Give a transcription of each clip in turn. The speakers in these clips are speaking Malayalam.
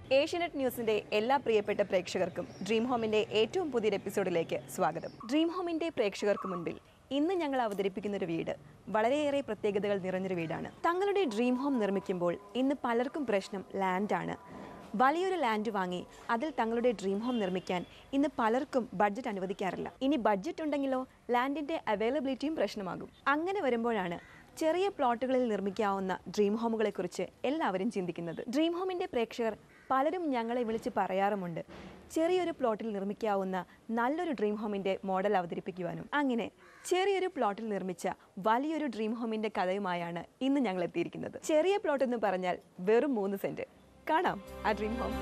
ഏഷ്യനെറ്റ് ന്യൂസിന്റെ എല്ലാ പ്രിയപ്പെട്ട പ്രേക്ഷകർക്കും ഡ്രീം ഹോമിന്റെ ഏറ്റവും പുതിയൊരു എപ്പിസോഡിലേക്ക് സ്വാഗതം ഡ്രീം ഹോമിന്റെ പ്രേക്ഷകർക്ക് മുൻപിൽ ഇന്ന് ഞങ്ങൾ അവതരിപ്പിക്കുന്ന ഒരു വീട് വളരെയേറെ പ്രത്യേകതകൾ നിറഞ്ഞൊരു വീടാണ് തങ്ങളുടെ ഡ്രീം ഹോം നിർമ്മിക്കുമ്പോൾ ഇന്ന് പലർക്കും പ്രശ്നം ലാൻഡാണ് വലിയൊരു ലാൻഡ് വാങ്ങി അതിൽ തങ്ങളുടെ ഡ്രീം ഹോം നിർമ്മിക്കാൻ ഇന്ന് പലർക്കും ബഡ്ജറ്റ് അനുവദിക്കാറില്ല ഇനി ബഡ്ജറ്റ് ഉണ്ടെങ്കിലോ ലാൻഡിന്റെ അവൈലബിലിറ്റിയും പ്രശ്നമാകും അങ്ങനെ വരുമ്പോഴാണ് ചെറിയ പ്ലോട്ടുകളിൽ നിർമ്മിക്കാവുന്ന ഡ്രീം ഹോമുകളെക്കുറിച്ച് എല്ലാവരും ചിന്തിക്കുന്നത് ഡ്രീം ഹോമിന്റെ പ്രേക്ഷകർ പലരും ഞങ്ങളെ വിളിച്ച് പറയാറുമുണ്ട് ചെറിയൊരു പ്ലോട്ടിൽ നിർമ്മിക്കാവുന്ന നല്ലൊരു ഡ്രീം ഹോമിന്റെ മോഡൽ അവതരിപ്പിക്കുവാനും അങ്ങനെ ചെറിയൊരു പ്ലോട്ടിൽ നിർമ്മിച്ച വലിയൊരു ഡ്രീം ഹോമിന്റെ കഥയുമായാണ് ഇന്ന് ഞങ്ങൾ എത്തിയിരിക്കുന്നത് ചെറിയ പ്ലോട്ട് എന്ന് പറഞ്ഞാൽ വെറും മൂന്ന് സെന്റ് കാണാം ആ ഡ്രീം ഹോം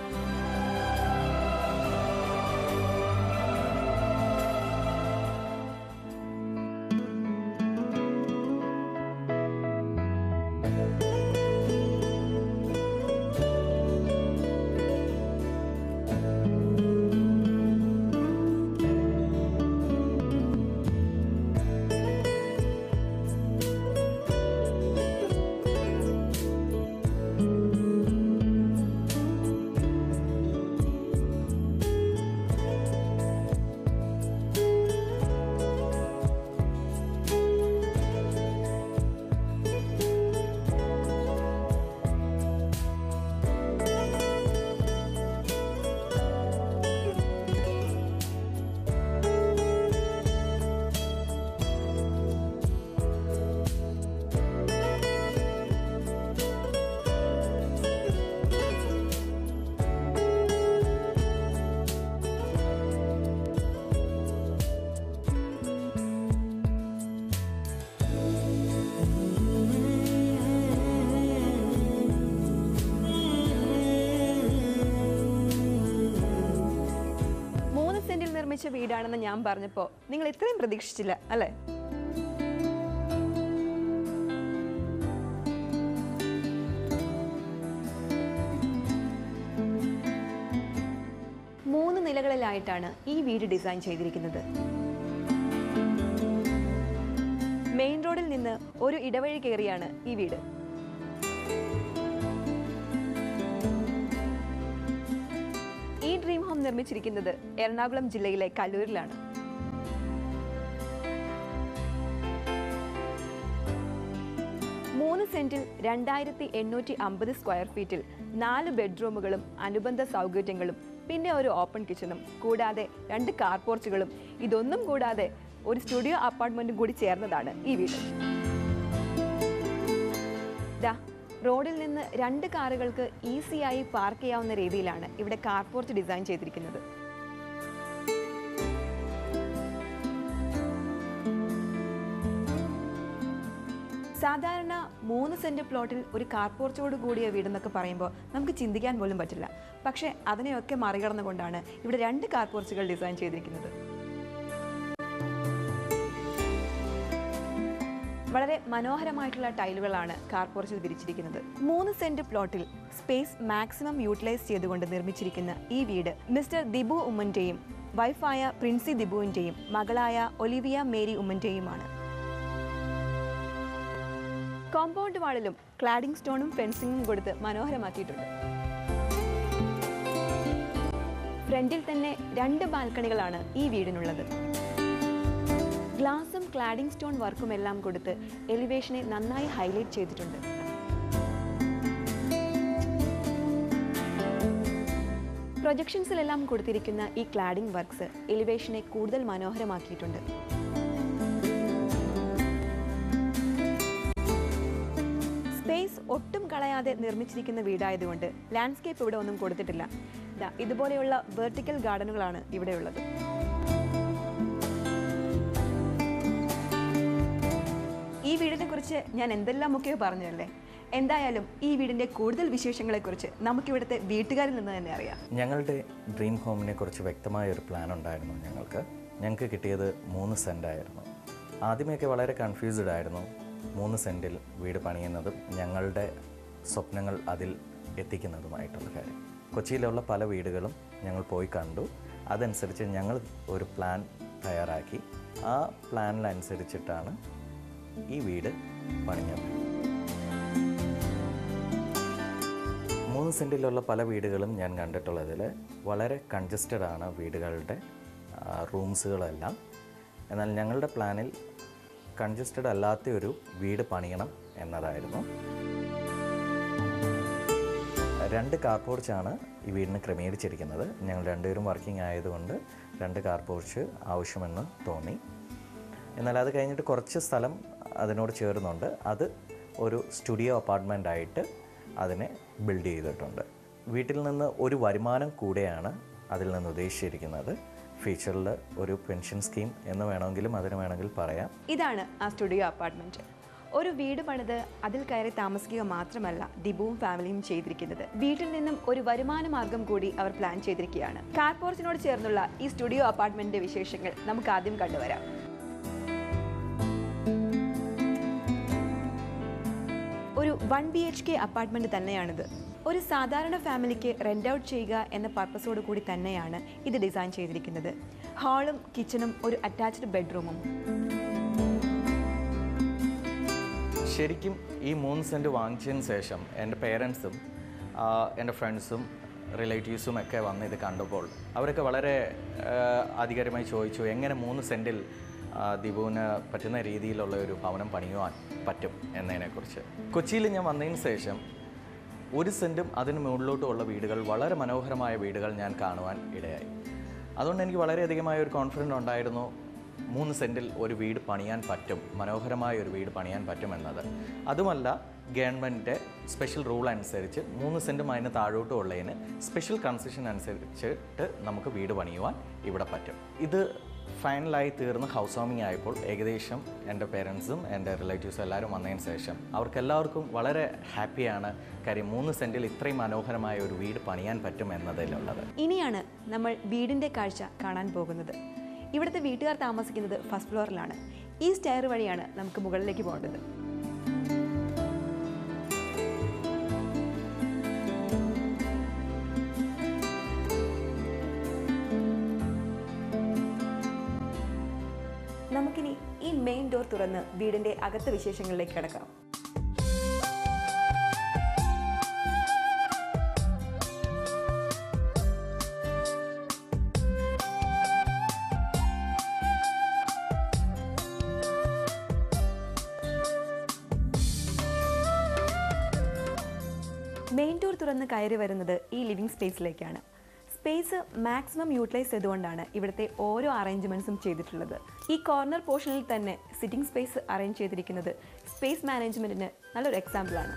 മൂന്ന് സെന്റിൽ നിർമ്മിച്ച വീടാണെന്ന് ഞാൻ പറഞ്ഞപ്പോൾ നിങ്ങൾ ഇത്രയും പ്രതീക്ഷിച്ചില്ല അല്ലേ മൂന്ന് നിലകളിലായിട്ടാണ് ഈ വീട് ഡിസൈൻ ചെയ്തിരിക്കുന്നത് മെയിൻ റോഡിൽ നിന്ന് ഒരു ഇടവഴി കയറിയാണ് ഈ വീട് ഈ ഡ്രീം ഹോം നിർമ്മിച്ചിരിക്കുന്നത് എറണാകുളം ജില്ലയിലെ കല്ലൂരിലാണ് മൂന്ന് സെന്റിൽ രണ്ടായിരത്തി എണ്ണൂറ്റി അമ്പത് സ്ക്വയർ ഫീറ്റിൽ നാല് ബെഡ്റൂമുകളും അനുബന്ധ സൗകര്യങ്ങളും പിന്നെ ഒരു ഓപ്പൺ കിച്ചണും കൂടാതെ രണ്ട് കാർ പോർച്ചുകളും ഇതൊന്നും കൂടാതെ ഒരു സ്റ്റുഡിയോ അപ്പാർട്ട്മെന്റും കൂടി ചേർന്നതാണ് ഈ വീട് ദാ റോഡിൽ നിന്ന് രണ്ട് കാറുകൾക്ക് ഈസിയായി പാർക്ക് ചെയ്യാവുന്ന രീതിയിലാണ് ഇവിടെ കാർ പോർച്ച് ഡിസൈൻ ചെയ്തിരിക്കുന്നത് സാധാരണ മൂന്ന് സെന്റ് പ്ലോട്ടിൽ ഒരു കാർ പോർച്ചോട് കൂടിയ വീടെന്നൊക്കെ പറയുമ്പോൾ നമുക്ക് ചിന്തിക്കാൻ പോലും പറ്റില്ല പക്ഷേ അതിനെയൊക്കെ മറികടന്നുകൊണ്ടാണ് ഇവിടെ രണ്ട് കാർ പോർച്ചുകൾ ഡിസൈൻ ചെയ്തിരിക്കുന്നത് വളരെ മനോഹരമായിട്ടുള്ള ടൈലുകളാണ് കാർ പോർച്ചിൽ വിരിച്ചിരിക്കുന്നത് മൂന്ന് സെന്റ് പ്ലോട്ടിൽ സ്പേസ് മാക്സിമം യൂട്ടിലൈസ് ചെയ്തുകൊണ്ട് നിർമ്മിച്ചിരിക്കുന്ന ഈ വീട് മിസ്റ്റർ ദിബു ഉമ്മന്റെയും വൈഫായ പ്രിൻസി ദിബുവിന്റെയും മകളായ ഒലിവിയ മേരി ഉമ്മന്റെയുമാണ് കോമ്പൗണ്ട് വാളിലും ക്ലാഡിംഗ് സ്റ്റോണും ഫെൻസിങ്ങും കൊടുത്ത് മനോഹരമാക്കിയിട്ടുണ്ട് ഫ്രണ്ടിൽ തന്നെ രണ്ട് ബാൽക്കണികളാണ് ഈ വീടിനുള്ളത് ഗ്ലാസും ക്ലാഡിംഗ് സ്റ്റോൺ വർക്കും എല്ലാം കൊടുത്ത് എലിവേഷനെ നന്നായി ഹൈലൈറ്റ് ചെയ്തിട്ടുണ്ട് പ്രൊജക്ഷൻസിലെല്ലാം കൊടുത്തിരിക്കുന്ന ഈ ക്ലാഡിംഗ് വർക്ക്സ് എലിവേഷനെ കൂടുതൽ മനോഹരമാക്കിയിട്ടുണ്ട് സ്പേസ് ഒട്ടും കളയാതെ നിർമ്മിച്ചിരിക്കുന്ന വീടായതുകൊണ്ട് ലാൻഡ്സ്കേപ്പ് ഇവിടെ ഒന്നും കൊടുത്തിട്ടില്ല ദാ ഇതുപോലെയുള്ള വെർട്ടിക്കൽ ഗാർഡനുകളാണ് ഇവിടെയുള്ളത് ഈ വീടിനെ കുറിച്ച് ഞാൻ എന്തെല്ലാമൊക്കെയോ പറഞ്ഞല്ലേ എന്തായാലും ഈ വീടിന്റെ കൂടുതൽ വിശേഷങ്ങളെക്കുറിച്ച് നമുക്കിവിടുത്തെ വീട്ടുകാരിൽ നിന്ന് തന്നെ അറിയാം ഞങ്ങളുടെ ഡ്രീം ഹോമിനെ കുറിച്ച് വ്യക്തമായ ഒരു പ്ലാൻ ഉണ്ടായിരുന്നു ഞങ്ങൾക്ക് ഞങ്ങൾക്ക് കിട്ടിയത് മൂന്ന് സെൻറ്റായിരുന്നു ആദ്യമൊക്കെ വളരെ കൺഫ്യൂസ്ഡ് ആയിരുന്നു മൂന്ന് സെൻറ്റിൽ വീട് പണിയുന്നതും ഞങ്ങളുടെ സ്വപ്നങ്ങൾ അതിൽ എത്തിക്കുന്നതുമായിട്ടുള്ള കാര്യം കൊച്ചിയിലുള്ള പല വീടുകളും ഞങ്ങൾ പോയി കണ്ടു അതനുസരിച്ച് ഞങ്ങൾ ഒരു പ്ലാൻ തയ്യാറാക്കി ആ പ്ലാനിനനുസരിച്ചിട്ടാണ് ഈ വീട് പണിഞ്ഞത് മൂന്ന് സെൻറ്റിലുള്ള പല വീടുകളും ഞാൻ കണ്ടിട്ടുള്ളതിൽ വളരെ കൺജസ്റ്റഡ് ആണ് വീടുകളുടെ റൂംസുകളെല്ലാം എന്നാൽ ഞങ്ങളുടെ പ്ലാനിൽ കൺജസ്റ്റഡ് അല്ലാത്ത ഒരു വീട് പണിയണം എന്നതായിരുന്നു രണ്ട് കാർ പോർച്ചാണ് ഈ വീടിന് ക്രമീകരിച്ചിരിക്കുന്നത് ഞങ്ങൾ രണ്ടുപേരും വർക്കിംഗ് ആയതുകൊണ്ട് രണ്ട് കാർ പോർച്ച് ആവശ്യമെന്ന് തോന്നി എന്നാൽ അത് കഴിഞ്ഞിട്ട് കുറച്ച് സ്ഥലം അതിനോട് ചേർന്നുണ്ട് അത് ഒരു സ്റ്റുഡിയോ അപ്പാർട്ട്മെൻ്റ് ആയിട്ട് അതിനെ ബിൽഡ് ചെയ്തിട്ടുണ്ട് വീട്ടിൽ നിന്ന് ഒരു വരുമാനം കൂടെയാണ് അതിൽ നിന്ന് ഉദ്ദേശിച്ചിരിക്കുന്നത് ഫ്യൂച്ചറിൽ ഒരു പെൻഷൻ സ്കീം എന്ന് വേണമെങ്കിലും അതിന് വേണമെങ്കിൽ പറയാം ഇതാണ് ആ സ്റ്റുഡിയോ അപ്പാർട്ട്മെന്റ് ഒരു വീട് പണിത് അതിൽ കയറി താമസിക്കുക മാത്രമല്ല ദിബുവും ഫാമിലിയും ചെയ്തിരിക്കുന്നത് വീട്ടിൽ നിന്നും ഒരു വരുമാന മാർഗം കൂടി അവർ പ്ലാൻ ചെയ്തിരിക്കുകയാണ് കാർ പോർച്ചിനോട് ചേർന്നുള്ള ഈ സ്റ്റുഡിയോ അപ്പാർട്ട്മെന്റിന്റെ വിശേഷങ്ങൾ നമുക്ക് ആദ്യം കണ്ടുവരാം ഒരു one B H K apartment തന്നെയാണിത് ഒരു സാധാരണ ഫാമിലിക്ക് റെന്റ് ഔട്ട് ചെയ്യുക എന്ന പർപ്പസോട് കൂടി തന്നെയാണ് ഇത് ഡിസൈൻ ചെയ്തിരിക്കുന്നത് ഹാളും കിച്ചണും ഒരു അറ്റാച്ച്ഡ് ബെഡ്റൂമും ശരിക്കും ഈ മൂന്ന് സെൻറ്റ് വാങ്ങിച്ചതിന് ശേഷം എൻ്റെ പേരൻസും എൻ്റെ ഫ്രണ്ട്സും റിലേറ്റീവ്സും ഒക്കെ വന്ന് ഇത് കണ്ടപ്പോൾ അവരൊക്കെ വളരെ ആ, ആധികാരികമായി ചോദിച്ചു എങ്ങനെ മൂന്ന് സെൻറ്റിൽ ആ, ദിബുവിന് പറ്റുന്ന രീതിയിലുള്ള ഒരു ഭവനം പണിയുവാൻ പറ്റും എന്നതിനെക്കുറിച്ച് കൊച്ചിയിൽ ഞാൻ വന്നതിന് ശേഷം ഒരു സെൻറ്റും അതിന് മുകളിലോട്ടുമുള്ള വീടുകൾ വളരെ മനോഹരമായ വീടുകൾ ഞാൻ കാണുവാൻ ഇടയായി അതുകൊണ്ട് എനിക്ക് വളരെയധികമായ ഒരു കോൺഫിഡൻറ്റ് ഉണ്ടായിരുന്നു മൂന്ന് സെൻറ്റിൽ ഒരു വീട് പണിയാൻ പറ്റും മനോഹരമായ ഒരു വീട് പണിയാൻ പറ്റും എന്നത് അതുമല്ല ഗവൺമെൻറ്റിൻ്റെ സ്പെഷ്യൽ റൂൾ അനുസരിച്ച് മൂന്ന് സെൻറ്റും അതിന് താഴോട്ടും ഉള്ളതിന് സ്പെഷ്യൽ കൺസെഷൻ അനുസരിച്ചിട്ട് നമുക്ക് വീട് പണിയുവാൻ ഇവിടെ പറ്റും ഇത് ഫൈനലായി തീർന്ന് ഹൗസ് വാമിംഗ് ആയപ്പോൾ ഏകദേശം എൻ്റെ പേരൻസും എൻ്റെ റിലേറ്റീവ്സും എല്ലാവരും വന്നതിന് ശേഷം അവർക്കെല്ലാവർക്കും വളരെ ഹാപ്പിയാണ് കാര്യം മൂന്ന് സെൻറ്റിൽ ഇത്രയും മനോഹരമായ ഒരു വീട് പണിയാൻ പറ്റും എന്നതിലുള്ളത് ഇനിയാണ് നമ്മൾ വീടിൻ്റെ കാഴ്ച കാണാൻ പോകുന്നത് ഇവിടുത്തെ വീട്ടുകാർ താമസിക്കുന്നത് ഫസ്റ്റ് ഫ്ലോറിലാണ് ഈ സ്റ്റെയർ വഴിയാണ് നമുക്ക് മുകളിലേക്ക് പോകേണ്ടത് നമുക്കിനി ഈ മെയിൻ ഡോർ തുറന്ന് വീടിൻ്റെ അകത്തെ വിശേഷങ്ങളിലേക്ക് കിടക്കാം മെയിൻ ഡോർ തുറന്ന് കയറി വരുന്നത് ഈ ലിവിംഗ് സ്പേസിലേക്കാണ് സ്പേസ് മാക്സിമം യൂട്ടിലൈസ് ചെയ്തുകൊണ്ടാണ് ഇവിടുത്തെ ഓരോ അറേഞ്ച്മെൻറ്റ്സും ചെയ്തിട്ടുള്ളത് ഈ കോർണർ പോർഷനിൽ തന്നെ സിറ്റിംഗ് സ്പേസ് അറേഞ്ച് ചെയ്തിരിക്കുന്നത് സ്പേസ് മാനേജ്മെൻറ്റിന് നല്ലൊരു എക്സാമ്പിളാണ്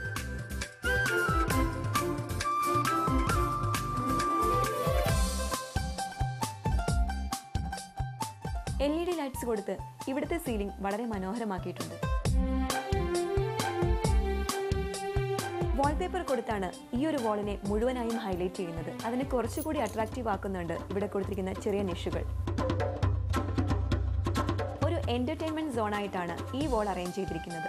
എൽ ഇ ഡി ലൈറ്റ്സ് കൊടുത്ത് ഇവിടുത്തെ സീലിംഗ് വളരെ മനോഹരമാക്കിയിട്ടുണ്ട് വാൾപേപ്പർ കൊടുത്താണ് ഈ ഒരു വാളിനെ മുഴുവനായും ഹൈലൈറ്റ് ചെയ്യുന്നത് അതിനെ കുറച്ചുകൂടി അട്രാക്റ്റീവ് ആക്കുന്നുണ്ട് ഇവിടെ കൊടുത്തിരിക്കുന്ന ചെറിയ നിഷുകൾ ഒരു എന്റർടൈൻമെന്റ് സോണായിട്ടാണ് ഈ വാൾ അറേഞ്ച് ചെയ്തിരിക്കുന്നത്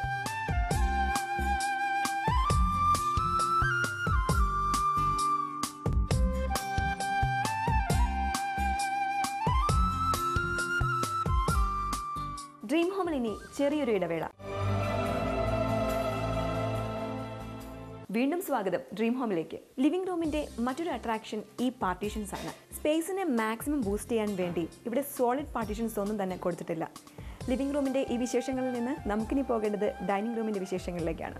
ഡ്രീം ഹോമിൽ ഇനി ചെറിയൊരു ഇടവേള വീണ്ടും സ്വാഗതം ഡ്രീം ഹോമിലേക്ക് ലിവിംഗ് റൂമിന്റെ മറ്റൊരു അട്രാക്ഷൻ ഈ പാർട്ടീഷൻസ് ആണ് സ്പേസിനെ മാക്സിമം ബൂസ്റ്റ് ചെയ്യാൻ വേണ്ടി ഇവിടെ സോളിഡ് പാർട്ടീഷൻസ് ഒന്നും തന്നെ കൊടുത്തിട്ടില്ല ലിവിംഗ് റൂമിന്റെ ഈ വിശേഷങ്ങളിൽ നിന്ന് നമുക്കിനി പോകേണ്ടത് ഡൈനിങ് റൂമിന്റെ വിശേഷങ്ങളിലേക്കാണ്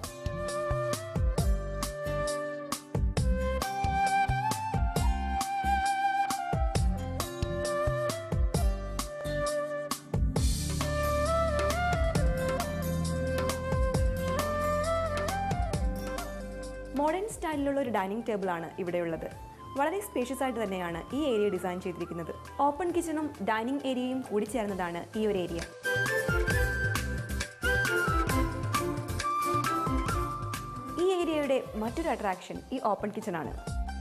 മോഡേൺ സ്റ്റൈലിലുള്ള ഒരു ഡൈനിങ് ടേബിളാണ് ഇവിടെയുള്ളത് വളരെ സ്പേഷ്യസ് ആയിട്ട് തന്നെയാണ് ഈ ഏരിയ ഡിസൈൻ ചെയ്തിരിക്കുന്നത് ഓപ്പൺ കിച്ചണും ഡൈനിങ് ഏരിയയും കൂടി ചേർന്നതാണ് ഈ ഒരു ഏരിയ ഈ ഏരിയയുടെ മറ്റൊരു അട്രാക്ഷൻ ഈ ഓപ്പൺ കിച്ചൺ ആണ്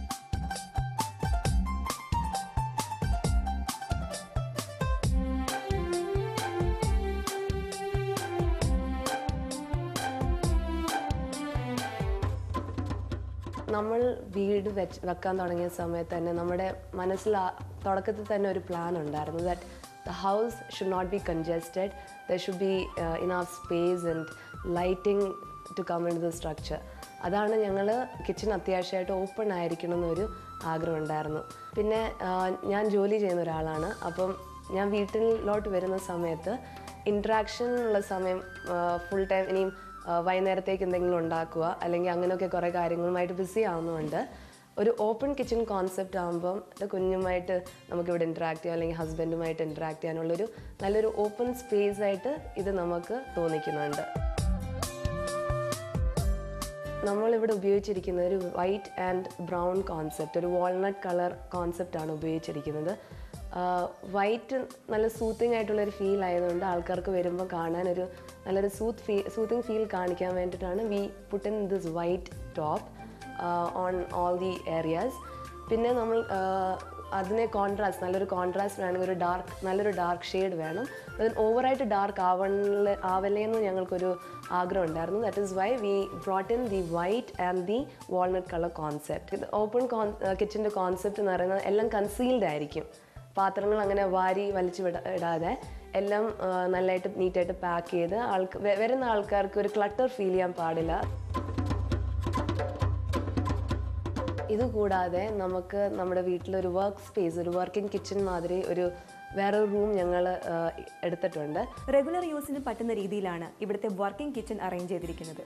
നമ്മൾ വീട് വെച്ച് വെക്കാൻ തുടങ്ങിയ സമയത്ത് തന്നെ നമ്മുടെ മനസ്സിൽ ആ തുടക്കത്തിൽ തന്നെ ഒരു പ്ലാൻ ഉണ്ടായിരുന്നു that the house should not be congested there should be enough space and lighting to come in the structure അതാണ് ഞങ്ങൾ കിച്ചൺ അത്യാവശ്യമായിട്ട് ഓപ്പൺ ആയിരിക്കണം എന്നൊരു ആഗ്രഹം ഉണ്ടായിരുന്നു പിന്നെ ആ, ഞാൻ ജോലി ചെയ്യുന്ന ഒരാളാണ് അപ്പം ഞാൻ വീട്ടിലോട്ട് വരുന്ന സമയത്ത് ഇൻട്രാക്ഷൻ ഉള്ള സമയം ഫുൾ ടൈം ഇനിയും ആ, വൈകുന്നേരത്തേക്ക് എന്തെങ്കിലും ഉണ്ടാക്കുക അല്ലെങ്കിൽ അങ്ങനെയൊക്കെ കുറേ കാര്യങ്ങളുമായിട്ട് ബിസി ആവുന്നതുകൊണ്ട് ഒരു ഓപ്പൺ കിച്ചൺ കോൺസെപ്റ്റ് ആകുമ്പം കുഞ്ഞുമായിട്ട് നമുക്കിവിടെ ഇൻട്രാക്ട് ചെയ്യാം അല്ലെങ്കിൽ ഹസ്ബൻഡുമായിട്ട് ഇൻട്രാക്ട് ചെയ്യാനുള്ളൊരു നല്ലൊരു ഓപ്പൺ സ്പേസ് ആയിട്ട് ഇത് നമുക്ക് തോന്നിക്കുന്നുണ്ട് നമ്മളിവിടെ ഉപയോഗിച്ചിരിക്കുന്നത് ഒരു വൈറ്റ് ആൻഡ് ബ്രൗൺ കോൺസെപ്റ്റ് ഒരു വാൾനട്ട് കളർ കോൺസെപ്റ്റാണ് ഉപയോഗിച്ചിരിക്കുന്നത് വൈറ്റ് നല്ല സൂത്തിങ് ആയിട്ടുള്ളൊരു ഫീൽ ആയതുകൊണ്ട് ആൾക്കാർക്ക് വരുമ്പോൾ കാണാൻ ഒരു നല്ലൊരു സൂത്ത് ഫീ സൂത്തിങ് ഫീൽ കാണിക്കാൻ വേണ്ടിയിട്ടാണ് we put in this white top on all the areas പിന്നെ നമ്മൾ ആഹ്, അതിനെ കോൺട്രാസ്റ്റ് നല്ലൊരു കോൺട്രാസ്റ്റ് വേണമെങ്കിൽ ഒരു ഡാർക്ക് നല്ലൊരു ഡാർക്ക് ഷെയ്ഡ് വേണം അതിന് ഓവറായിട്ട് ഡാർക്ക് ആവണ ആവല്ലേ എന്ന് ഞങ്ങൾക്കൊരു ആഗ്രഹം ഉണ്ടായിരുന്നു that is why we brought in the white and the walnut colour concept ഇത് ഓപ്പൺ കോൺ കിച്ചൻ്റെ കോൺസെപ്റ്റ് എന്ന് പറയുന്നത് എല്ലാം കൺസീൽഡ് ആയിരിക്കും പാത്രങ്ങൾ അങ്ങനെ വാരി വലിച്ചു വിട ഇടാതെ എല്ലാം ആ, നല്ലതായിട്ട് നീറ്റായിട്ട് പാക്ക് ചെയ്ത് ആൾക്ക് വെ- വരുന്ന ആൾക്കാർക്ക് ഒരു ക്ലട്ടർ ഫീൽ ചെയ്യാൻ പാടില്ല ഇതുകൂടാതെ നമുക്ക് നമ്മുടെ വീട്ടിലൊരു വർക്ക് സ്പേസ് ഒരു വർക്കിംഗ് കിച്ചൺ മാതിരി ഒരു വേറൊരു റൂം ഞങ്ങൾ എടുത്തിട്ടുണ്ട് റെഗുലർ യൂസിന് പറ്റുന്ന രീതിയിലാണ് ഇവിടുത്തെ വർക്കിംഗ് കിച്ചൺ അറേഞ്ച് ചെയ്തിരിക്കുന്നത്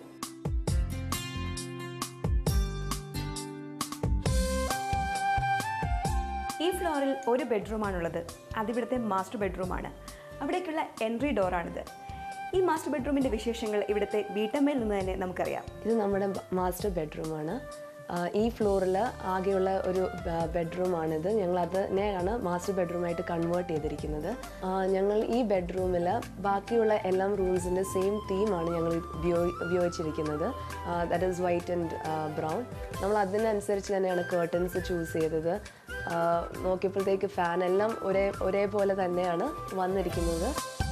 ഈ ഫ്ലോറിൽ ഒരു ബെഡ്റൂമാണുള്ളത് അതിവിടുത്തെ മാസ്റ്റർ ബെഡ്റൂമാണ് അവിടേക്കുള്ള എൻട്രി ഡോറാണിത് ഈ മാസ്റ്റർ ബെഡ്റൂമിൻ്റെ വിശേഷങ്ങൾ ഇവിടുത്തെ വീട്ടമ്മയിൽ നിന്ന് തന്നെ നമുക്കറിയാം ഇത് നമ്മുടെ മാസ്റ്റർ ബെഡ്റൂമാണ് ഈ ഫ്ലോറിൽ ആകെയുള്ള ഒരു ബെഡ്റൂമാണിത് ഞങ്ങൾ അതിനെയാണ് മാസ്റ്റർ ബെഡ്റൂമായിട്ട് കൺവേർട്ട് ചെയ്തിരിക്കുന്നത് ആ, ഞങ്ങൾ ഈ ബെഡ്റൂമിൽ ബാക്കിയുള്ള എല്ലാ റൂംസിൻ്റെ സെയിം തീമാണ് ഞങ്ങൾ ഉപയോഗി ഉപയോഗിച്ചിരിക്കുന്നത് that is white and brown നമ്മൾ അതിനനുസരിച്ച് തന്നെയാണ് കേർട്ടൻസ് ചൂസ് ചെയ്തത് ആ, നോക്കിയപ്പോഴത്തേക്ക് ഫാൻ എല്ലാം ഒരേ ഒരേപോലെ തന്നെയാണ് വന്നിരിക്കുന്നത്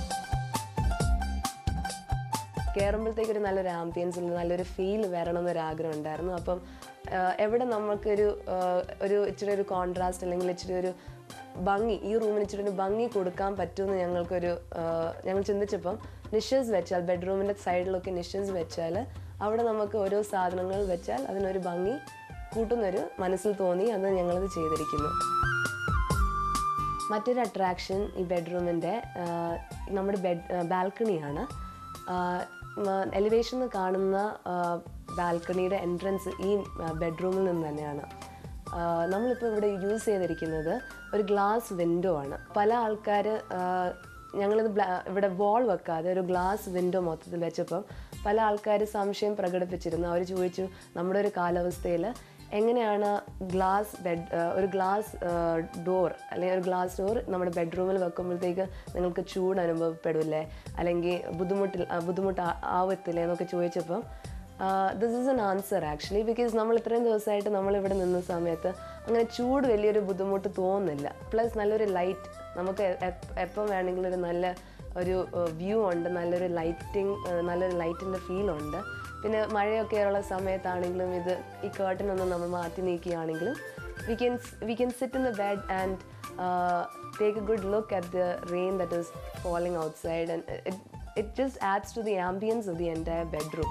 കയറുമ്പോഴത്തേക്ക് ഒരു നല്ലൊരു ആംബിയൻസ് നല്ലൊരു ഫീൽ വരണം എന്നൊരു ആഗ്രഹം ഉണ്ടായിരുന്നു അപ്പം ആ, എവിടെ നമുക്കൊരു ആ, ഒരു ഇച്ചിരി ഒരു കോൺട്രാസ്റ്റ് അല്ലെങ്കിൽ ഇച്ചിരി ഒരു ഭംഗി ഈ റൂമിന് ഇച്ചിരി ഒരു ഭംഗി കൊടുക്കാൻ പറ്റുമെന്ന് ഞങ്ങൾക്കൊരു ആ, ഞങ്ങൾ ചിന്തിച്ചപ്പം നിഷസ് വെച്ചാൽ ബെഡ്റൂമിൻ്റെ സൈഡിലൊക്കെ നിഷസ് വെച്ചാൽ അവിടെ നമുക്ക് ഓരോ സാധനങ്ങൾ വെച്ചാൽ അതിനൊരു ഭംഗി കൂട്ടുന്നൊരു മനസ്സിൽ തോന്നി അത് ഞങ്ങളത് ചെയ്തിരിക്കുന്നു മറ്റൊരു അട്രാക്ഷൻ ഈ ബെഡ്റൂമിൻ്റെ നമ്മുടെ ബെഡ് ബാൽക്കണിയാണ് എലിവേഷൻ കാണുന്ന ബാൽക്കണിയുടെ എൻട്രൻസ് ഈ ബെഡ്റൂമിൽ നിന്ന് തന്നെയാണ് ആഹ് നമ്മളിപ്പോൾ ഇവിടെ യൂസ് ചെയ്തിരിക്കുന്നത് ഒരു ഗ്ലാസ് വിൻഡോ ആണ് പല ആൾക്കാർ ഞങ്ങളിത് ബ്ലാ- ഇവിടെ വാൾ വെക്കാതെ ഒരു ഗ്ലാസ് വിൻഡോ മൊത്തത്തിൽ വെച്ചപ്പം പല ആൾക്കാർ സംശയം പ്രകടിപ്പിച്ചിരുന്നു അവർ ചോദിച്ചു നമ്മുടെ ഒരു കാലാവസ്ഥയിൽ എങ്ങനെയാണ് ഗ്ലാസ് ബെഡ് ഒരു ഗ്ലാസ് ഡോർ അല്ലെങ്കിൽ ഒരു ഗ്ലാസ് ഡോർ നമ്മുടെ ബെഡ്റൂമിൽ വെക്കുമ്പോഴത്തേക്ക് നിങ്ങൾക്ക് ചൂട് അനുഭവപ്പെടില്ലേ അല്ലെങ്കിൽ ബുദ്ധിമുട്ടിൽ ആ, ബുദ്ധിമുട്ട് ആ- ആവത്തില്ലേ എന്നൊക്കെ ചോദിച്ചപ്പം this is an answer actually because നമ്മൾ ഇത്രയും ദിവസമായിട്ട് നമ്മളിവിടെ നിന്ന സമയത്ത് അങ്ങനെ ചൂട് വലിയൊരു ബുദ്ധിമുട്ട് തോന്നുന്നില്ല പ്ലസ് നല്ലൊരു ലൈറ്റ് നമുക്ക് എപ്പം വേണമെങ്കിലും ഒരു നല്ല ഒരു വ്യൂ ഉണ്ട് നല്ലൊരു ലൈറ്റിംഗ് നല്ലൊരു ലൈറ്റിൻ്റെ ഫീൽ ഉണ്ട് പിന്നെ മഴയൊക്കെ ഉള്ള സമയത്താണെങ്കിലും ഇത് ഈ കേർട്ടൻ ഒന്ന് നമ്മൾ മാറ്റി നീക്കുകയാണെങ്കിലും we can we can sit in the bed and take a good look at the rain that is falling outside and it just adds to the ambience of the entire bedroom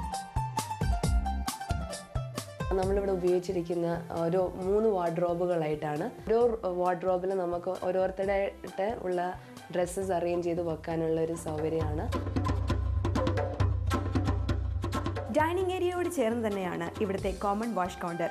നമ്മളിവിടെ ഉപയോഗിച്ചിരിക്കുന്ന ഓരോ മൂന്ന് വാർഡ്രോബുകളായിട്ടാണ് ഓരോ വാർഡ്രോബിൽ നമുക്ക് ഓരോരുത്തരുടെ ഉള്ള ഡ്രസ്സസ് അറേഞ്ച് ചെയ്ത് വെക്കാനുള്ള ഒരു സൗകര്യമാണ് ഡൈനിങ് ഏരിയയോട് ചേർന്ന് തന്നെയാണ് ഇവിടുത്തെ കോമൺ വാഷ് കൗണ്ടർ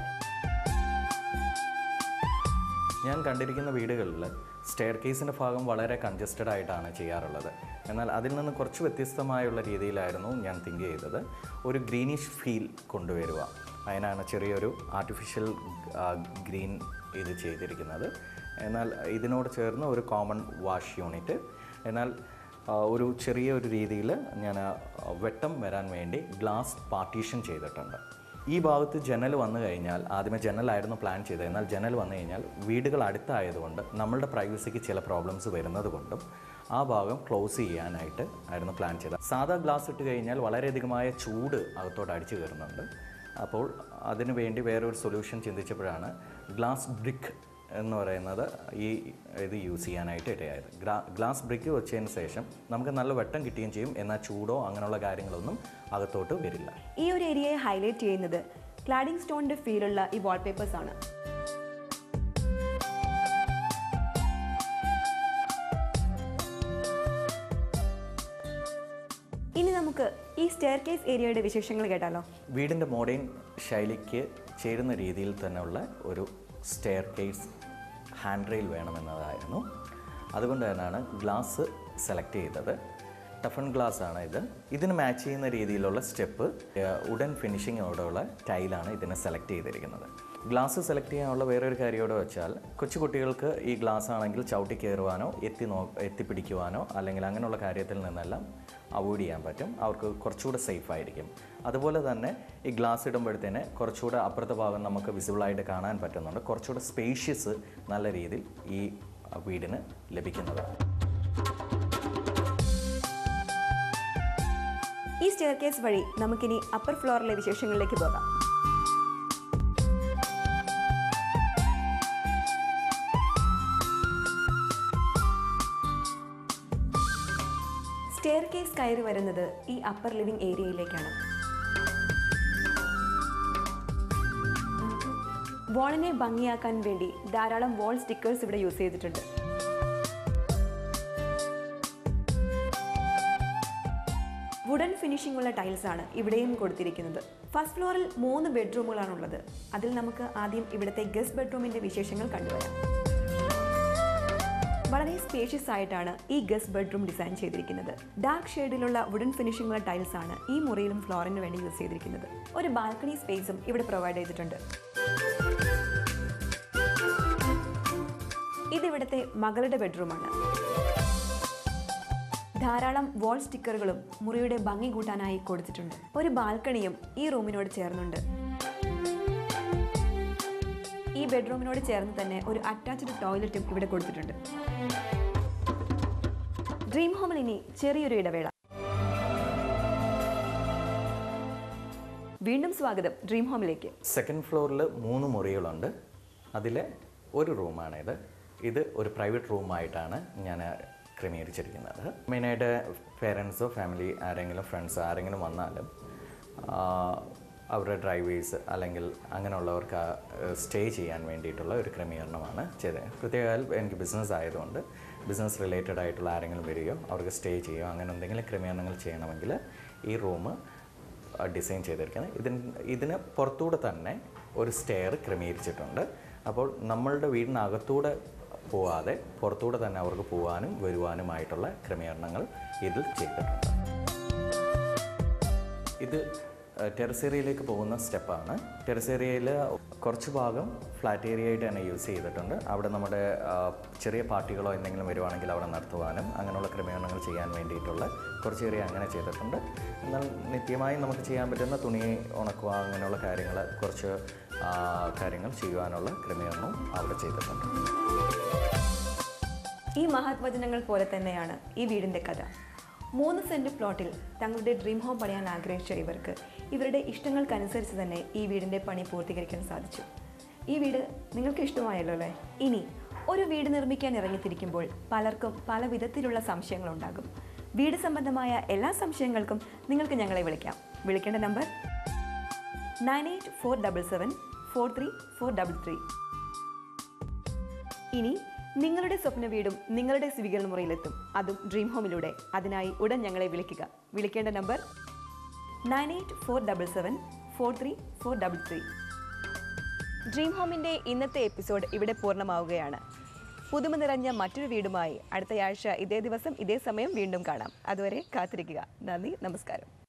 ഞാൻ കണ്ടിരിക്കുന്ന വീടുകളിൽ സ്റ്റെയർ കേസിൻ്റെ ഭാഗം വളരെ കൺജസ്റ്റഡ് ആയിട്ടാണ് ചെയ്യാറുള്ളത് എന്നാൽ അതിൽ നിന്ന് കുറച്ച് വ്യത്യസ്തമായുള്ള രീതിയിലായിരുന്നു ഞാൻ തിങ്ക് ചെയ്തത് ഒരു ഗ്രീനിഷ് ഫീൽ കൊണ്ടുവരിക അതിനാണ് ചെറിയൊരു ആർട്ടിഫിഷ്യൽ ഗ്രീൻ ഇത് ചെയ്തിരിക്കുന്നത് എന്നാൽ ഇതിനോട് ചേർന്ന് ഒരു കോമൺ വാഷ് യൂണിറ്റ് എന്നാൽ ആ, ഒരു ചെറിയ ഒരു രീതിയിൽ ഞാൻ ആ, വെട്ടം വരാൻ വേണ്ടി ഗ്ലാസ് പാർട്ടീഷൻ ചെയ്തിട്ടുണ്ട് ഈ ഭാഗത്ത് ജനൽ വന്നു കഴിഞ്ഞാൽ ആദ്യമേ ജനലായിരുന്നു പ്ലാൻ ചെയ്തത് എന്നാൽ ജനൽ വന്നു കഴിഞ്ഞാൽ വീടുകൾ അടുത്തായതുകൊണ്ട് നമ്മളുടെ പ്രൈവസിക്ക് ചില പ്രോബ്ലംസ് വരുന്നത് കൊണ്ടും ആ ഭാഗം ക്ലോസ് ചെയ്യാനായിട്ട് ആയിരുന്നു പ്ലാൻ ചെയ്തത് സാധാ ഗ്ലാസ് ഇട്ട് കഴിഞ്ഞാൽ വളരെയധികമായ ചൂട് അകത്തോട്ട് അടിച്ചു കയറുന്നുണ്ട് അപ്പോൾ അതിനു വേണ്ടി വേറൊരു സൊല്യൂഷൻ ചിന്തിച്ചപ്പോഴാണ് ഗ്ലാസ് ബ്രിക്ക് എന്ന് പറയുന്നത് ഈ ഇത് യൂസ് ചെയ്യാനായിട്ട് ഇടയായത് ഗ്ലാ ഗ്ലാസ് ബ്രിക്ക് വെച്ചതിന് ശേഷം നമുക്ക് നല്ല വെട്ടം കിട്ടുകയും ചെയ്യും എന്നാൽ ചൂടോ അങ്ങനെയുള്ള കാര്യങ്ങളൊന്നും അകത്തോട്ട് വരില്ല ഈ ഒരു ഏരിയയെ ഹൈലൈറ്റ് ചെയ്യുന്നത് ക്ലാഡിംഗ് സ്റ്റോണിന്റെ ഫീലുള്ള ഈ വാൾപേപ്പേഴ്സ് ആണ് ഇനി നമുക്ക് ഈ സ്റ്റെയർ കേസ് ഏരിയയുടെ വിശേഷങ്ങൾ കേട്ടാലോ വീടിൻ്റെ മോഡേൺ ശൈലിക്ക് ചേരുന്ന രീതിയിൽ തന്നെയുള്ള ഒരു സ്റ്റെയർ കേസ് ഹാൻഡ് റെയിൽ വേണമെന്നതായിരുന്നു അതുകൊണ്ട് തന്നെയാണ് ഗ്ലാസ് സെലക്ട് ചെയ്തത് ടഫൺ ഗ്ലാസ് ആണ് ഇത് ഇതിന് മാച്ച് ചെയ്യുന്ന രീതിയിലുള്ള സ്റ്റെപ്പ് ഉഡൻ ഫിനിഷിങ്ങോടുള്ള ടൈലാണ് ഇതിനെ സെലക്ട് ചെയ്തിരിക്കുന്നത് ഗ്ലാസ് സെലക്ട് ചെയ്യാനുള്ള വേറൊരു കാര്യമോടെ വെച്ചാൽ കൊച്ചു കുട്ടികൾക്ക് ഈ ഗ്ലാസ് ആണെങ്കിൽ ചവിട്ടി കയറുവാനോ എത്തി നോ എത്തിപ്പിടിക്കുവാനോ അല്ലെങ്കിൽ അങ്ങനെയുള്ള കാര്യത്തിൽ നിന്നെല്ലാം അവോയ്ഡ് ചെയ്യാൻ പറ്റും അവർക്ക് കുറച്ചുകൂടെ സേഫ് ആയിരിക്കും അതുപോലെ തന്നെ ഈ ഗ്ലാസ് ഇടുമ്പോഴത്തേന് കുറച്ചുകൂടെ അപ്പുറത്തെ ഭാഗം നമുക്ക് വിസിബിളായിട്ട് കാണാൻ പറ്റുന്നുണ്ട് കുറച്ചുകൂടെ സ്പേഷ്യസ് നല്ല രീതിയിൽ ഈ വീടിന് ലഭിക്കുന്നതാണ് ഈ സ്റ്റെയർ കേസ് വഴി നമുക്കിനി അപ്പർ ഫ്ലോറിലെ വിശേഷങ്ങളിലേക്ക് പോകാം സ്റ്റെയർ കേസ് കയറി വരുന്നത് ഈ അപ്പർ ലിവിംഗ് ഏരിയയിലേക്കാണ് വാളിനെ ഭംഗിയാക്കാൻ വേണ്ടി ധാരാളം വാൾ സ്റ്റിക്കേഴ്സ് ഇവിടെ യൂസ് ചെയ്തിട്ടുണ്ട് വുഡൻ ഫിനിഷിംഗ് ഉള്ള ടൈൽസ് ആണ് ഇവിടെയും കൊടുത്തിരിക്കുന്നത് ഫസ്റ്റ് ഫ്ലോറിൽ മൂന്ന് ബെഡ്റൂമുകളാണുള്ളത് അതിൽ നമുക്ക് ആദ്യം ഇവിടുത്തെ ഗസ്റ്റ് ബെഡ്റൂമിന്റെ വിശേഷങ്ങൾ കണ്ടുവരാം വളരെ സ്പേഷ്യസ് ആയിട്ടാണ് ഈ ഗസ്റ്റ് ബെഡ്റൂം ഡിസൈൻ ചെയ്തിരിക്കുന്നത് ഡാർക്ക് ഷെയ്ഡിലുള്ള വുഡൻ ഫിനിഷിംഗ് ഉള്ള ടൈൽസ് ആണ് ഈ മുറിയിലും ഫ്ലോറിന് വേണ്ടി യൂസ് ചെയ്തിരിക്കുന്നത് ഒരു ബാൽക്കണി സ്പേസും ഇവിടെ പ്രൊവൈഡ് ചെയ്തിട്ടുണ്ട് ഇതിവിടുത്തെ മകളുടെ ബെഡ്റൂമാണ് ധാരാളം വാൾ സ്റ്റിക്കറുകളും മുറിയുടെ ഭംഗി കൂട്ടാനായി കൊടുത്തിട്ടുണ്ട് ഒരു ബാൽക്കണിയും ഈ റൂമിനോട് ചേർന്നുണ്ട് ഈ ബെഡ്റൂമിനോട് ചേർന്ന് തന്നെ ഒരു അറ്റാച്ച്ഡ് ടോയ്ലറ്റും ഇവിടെ കൊടുത്തിട്ടുണ്ട് ഡ്രീം ഹോമിൽ ഇനി ചെറിയൊരു ഇടവേള വീണ്ടും സ്വാഗതം ഡ്രീം ഹോമിലേക്ക് സെക്കൻഡ് ഫ്ലോറിൽ മൂന്ന് മുറികളുണ്ട് അതിലെ ഒരു റൂമാണിത് ഇത് ഒരു പ്രൈവറ്റ് റൂമായിട്ടാണ് ഞാൻ ക്രമീകരിച്ചിരിക്കുന്നത് മെയിനായിട്ട് പേരൻസോ ഫാമിലി ആരെങ്കിലും ഫ്രണ്ട്സ് ആരെങ്കിലും വന്നാലും ആ, അവരുടെ ഡ്രൈവേഴ്സ് അല്ലെങ്കിൽ അങ്ങനെയുള്ളവർക്ക് സ്റ്റേ ചെയ്യാൻ വേണ്ടിയിട്ടുള്ള ഒരു ക്രമീകരണമാണ് ചെയ്തത് പ്രത്യേകം എനിക്ക് ബിസിനസ് ആയതുകൊണ്ട് ബിസിനസ് റിലേറ്റഡ് ആയിട്ടുള്ള ആരെങ്കിലും വരികയോ അവർക്ക് സ്റ്റേ ചെയ്യുകയോ അങ്ങനെ എന്തെങ്കിലും ക്രമീകരണങ്ങൾ ചെയ്യണമെങ്കിൽ ഈ റൂം ഡിസൈൻ ചെയ്തിരിക്കുന്നത് ഇതിന് ഇതിന് പുറത്തൂടെ തന്നെ ഒരു സ്റ്റെയർ ക്രമീകരിച്ചിട്ടുണ്ട് അപ്പോൾ നമ്മളുടെ വീടിനകത്തൂടെ പോവാതെ പുറത്തൂടെ തന്നെ അവർക്ക് പോകാനും വരുവാനുമായിട്ടുള്ള ക്രമീകരണങ്ങൾ ഇതിൽ ചെയ്തിട്ടുണ്ട് ഇത് ടെറസ് ഏരിയയിലേക്ക് പോകുന്ന സ്റ്റെപ്പാണ് ടെറസ് ഏരിയയിൽ കുറച്ച് ഭാഗം ഫ്ലാറ്റ് ഏരിയ ആയിട്ട് തന്നെ യൂസ് ചെയ്തിട്ടുണ്ട് അവിടെ നമ്മുടെ ആ, ചെറിയ പാർട്ടികളോ എന്തെങ്കിലും വരുവാണെങ്കിൽ അവിടെ നടത്തുവാനും അങ്ങനെയുള്ള ക്രമീകരണങ്ങൾ ചെയ്യാൻ വേണ്ടിയിട്ടുള്ള കുറച്ച് ഏരിയ അങ്ങനെ ചെയ്തിട്ടുണ്ട് എന്നാൽ നിത്യമായി നമുക്ക് ചെയ്യാൻ പറ്റുന്ന തുണി ഉണക്കുക അങ്ങനെയുള്ള കാര്യങ്ങൾ കുറച്ച് ആ, കാര്യങ്ങൾ ചെയ്യുവാനുള്ള ക്രമീകരണവും അവിടെ ചെയ്തിട്ടുണ്ട് ഈ മഹാത്വചനങ്ങൾ പോലെ തന്നെയാണ് ഈ വീടിൻ്റെ കഥ മൂന്ന് സെൻറ്റ് പ്ലോട്ടിൽ തങ്ങളുടെ ഡ്രീം ഹോം പണിയാൻ ആഗ്രഹിച്ച ഇവർക്ക് ഇവരുടെ ഇഷ്ടങ്ങൾക്കനുസരിച്ച് തന്നെ ഈ വീടിൻ്റെ പണി പൂർത്തീകരിക്കാൻ സാധിച്ചു ഈ വീട് നിങ്ങൾക്ക് ഇഷ്ടമായല്ലോ അല്ലേ ഇനി ഒരു വീട് നിർമ്മിക്കാൻ ഇറങ്ങിത്തിരിക്കുമ്പോൾ പലർക്കും പല വിധത്തിലുള്ള സംശയങ്ങളുണ്ടാകും വീട് സംബന്ധമായ എല്ലാ സംശയങ്ങൾക്കും നിങ്ങൾക്ക് ഞങ്ങളെ വിളിക്കാം വിളിക്കേണ്ട number nine eight four double seven four three four double three ഇനി നിങ്ങളുടെ സ്വപ്ന വീടും നിങ്ങളുടെ സ്വീകരണ മുറിയിലെത്തും അതും ഡ്രീം ഹോമിലൂടെ അതിനായി ഉടൻ ഞങ്ങളെ വിളിക്കുക വിളിക്കേണ്ട number nine eight four double seven four three four double three dream ഹോമിൻ്റെ ഇന്നത്തെ എപ്പിസോഡ് ഇവിടെ പൂർണ്ണമാവുകയാണ് പുതുമ നിറഞ്ഞ മറ്റൊരു വീടുമായി അടുത്തയാഴ്ച ഇതേ ദിവസം ഇതേ സമയം വീണ്ടും കാണാം അതുവരെ കാത്തിരിക്കുക നന്ദി നമസ്കാരം